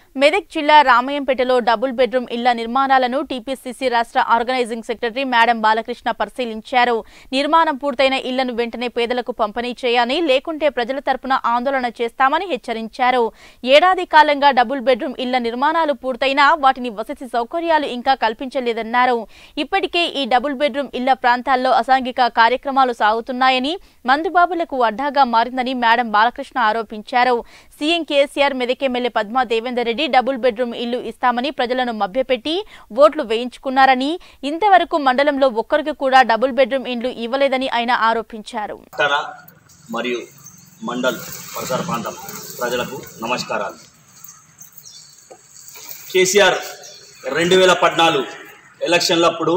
మెదక్ జిల్లా రామయంపేటలో double bedroom ఇళ్ల నిర్మాణాలను టీపీసీసీ రాష్ట్ర ఆర్గనైజింగ్ సెక్రటరీ మేడం బాలకృష్ణ పరిశీలించారు నిర్మాణం పూర్తయిన ఇళ్లను వెంటనే పేదలకు పంపిణీ చేయాలని లేకుంటే ప్రజల తరపున ఆందోళన చేస్తామని హెచ్చరించారు ఏడాది కాలంగా డబుల్ బెడ్రూమ్ ఇళ్ల నిర్మాణాలు పూర్తయినా వాటిని వసతి సౌకర్యాలు ఇంకా కల్పించలేదన్నారు ఇప్పటికే ఈ డబుల్ బెడ్రూమ్ ఇళ్ల ప్రాంతాల్లో అసాంఘిక కార్యక్రమాలు సాగుతున్నాయని మందుబాబులకు అడ్డాగా మారిందని మేడం బాలకృష్ణ ఆరోపించారు CM KCR Medak MLA Padma Devender Reddy double bedroom ఇల్లు ఇస్తామని ప్రజలను మభ్యపెట్టి ఓట్లు వేయించుకున్నారని ఇంతవరకు మండలంలో ఒక్కరికి కూడా డబుల్ బెడ్రూమ్ ఇండ్లు ఇవ్వలేదని ఆయన ఆరోపించారు పట్టణ మరియు మండల్ పరిసర ప్రాంతం ప్రజలకు నమస్కారాలు కేసీఆర్ రెండు వేల పద్నాలుగు ఎలక్షన్లప్పుడు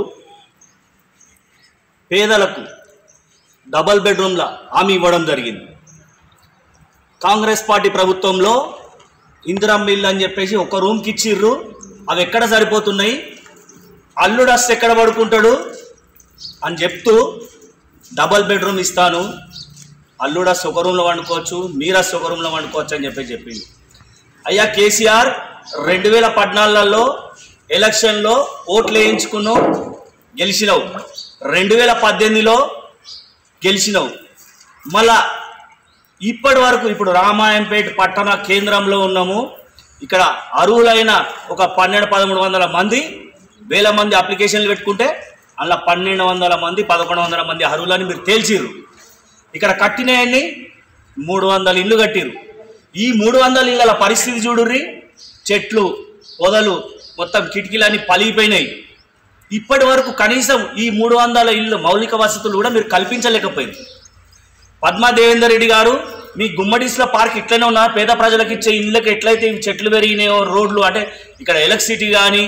పేదలకు డబల్ బెడ్రూమ్ల హామీ ఇవ్వడం జరిగింది కాంగ్రెస్ పార్టీ ప్రభుత్వంలో ఇందిరమ్మ ఇల్లు అని చెప్పేసి ఒక రూమ్కి ఇచ్చిర్రు అవి ఎక్కడ సరిపోతున్నాయి అల్లుడు వస్తే ఎక్కడ పడుకుంటాడు అని చెప్తూ డబల్ బెడ్రూమ్ ఇస్తాను అల్లుడస్ ఒక రూమ్లో వండుకోవచ్చు మీరస్ ఒక రూమ్లో వండుకోవచ్చు అని చెప్పి చెప్పింది అయ్యా కేసీఆర్ రెండు వేల పద్నాలుగులలో ఎలక్షన్లో ఓట్లు వేయించుకున్నావు గెలిచినావు రెండు వేల పద్దెనిమిదిలో గెలిచినావు మళ్ళా ఇప్పటి వరకు ఇప్పుడు రామాయంపేట పట్టణ కేంద్రంలో ఉన్నాము ఇక్కడ అర్హులైన ఒక పన్నెండు పదమూడు వందల మంది వేల మంది అప్లికేషన్లు పెట్టుకుంటే అలా పన్నెండు వందల మంది పదకొండు వందల మంది అర్హులని మీరు తేల్చిర్రు ఇక్కడ కట్టినవన్నీ మూడు వందల ఇల్లు కట్టిర్రు ఈ మూడు వందల ఇళ్ళ పరిస్థితి చూడుర్రి చెట్లు పొదలు మొత్తం కిటికీలన్నీ పలిగిపోయినాయి ఇప్పటి వరకు కనీసం ఈ మూడు వందల ఇల్లు మౌలిక వసతులు కూడా మీరు కల్పించలేకపోయింది పద్మా దేవేందర్ రెడ్డి గారు మీ గుమ్మడిస్ల పార్క్ ఇట్లనే ఉన్నా పేద ప్రజలకు ఇచ్చే ఇళ్ళకి ఎట్లయితే ఇవి చెట్లు పెరిగినాయో రోడ్లు అంటే ఇక్కడ ఎలక్ట్రిసిటీ కానీ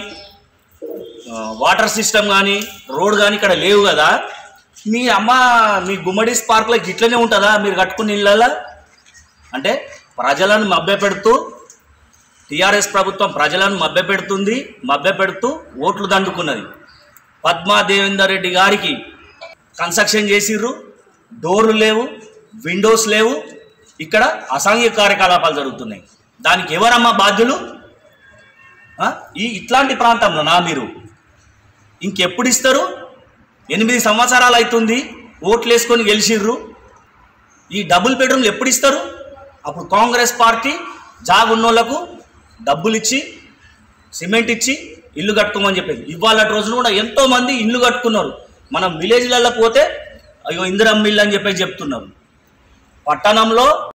వాటర్ సిస్టమ్ కానీ రోడ్ కానీ ఇక్కడ లేవు కదా మీ అమ్మ మీ గుమ్మడిస్ పార్క్లో ఇట్లనే ఉంటుందా మీరు కట్టుకున్న ఇళ్ళలా అంటే ప్రజలను మభ్యపెడుతూ టీఆర్ఎస్ ప్రభుత్వం ప్రజలను మభ్యపెడుతుంది మభ్యపెడుతూ ఓట్లు దండుకున్నది పద్మా దేవేందర్ రెడ్డి గారికి కన్స్ట్రక్షన్ చేసిర్రు డోర్లు లేవు విండోస్ లేవు ఇక్కడ అసాంఘిక కార్యకలాపాలు జరుగుతున్నాయి దానికి ఎవరమ్మా బాధ్యులు ఆ? ఈ ఇట్లాంటి ప్రాంతంలో నా మీరు ఇంకెప్పుడు ఇస్తారు ఎనిమిది సంవత్సరాలు అవుతుంది ఓట్లు వేసుకొని గెలిచిర్రు ఈ డబుల్ బెడ్రూమ్లు ఎప్పుడు ఇస్తారు అప్పుడు కాంగ్రెస్ పార్టీ జాగున్నోళ్లకు డబ్బులు ఇచ్చి సిమెంట్ ఇచ్చి ఇల్లు కట్టుకోమని చెప్పేది ఇవాళ రోజున కూడా ఎంతో మంది ఇల్లు కట్టుకున్నారు మనం విలేజ్లలో పోతే అయ్యో ఇందిరమ్మ ఇల్లు అని చెప్పేసి చెప్తున్నారు పట్టణంలో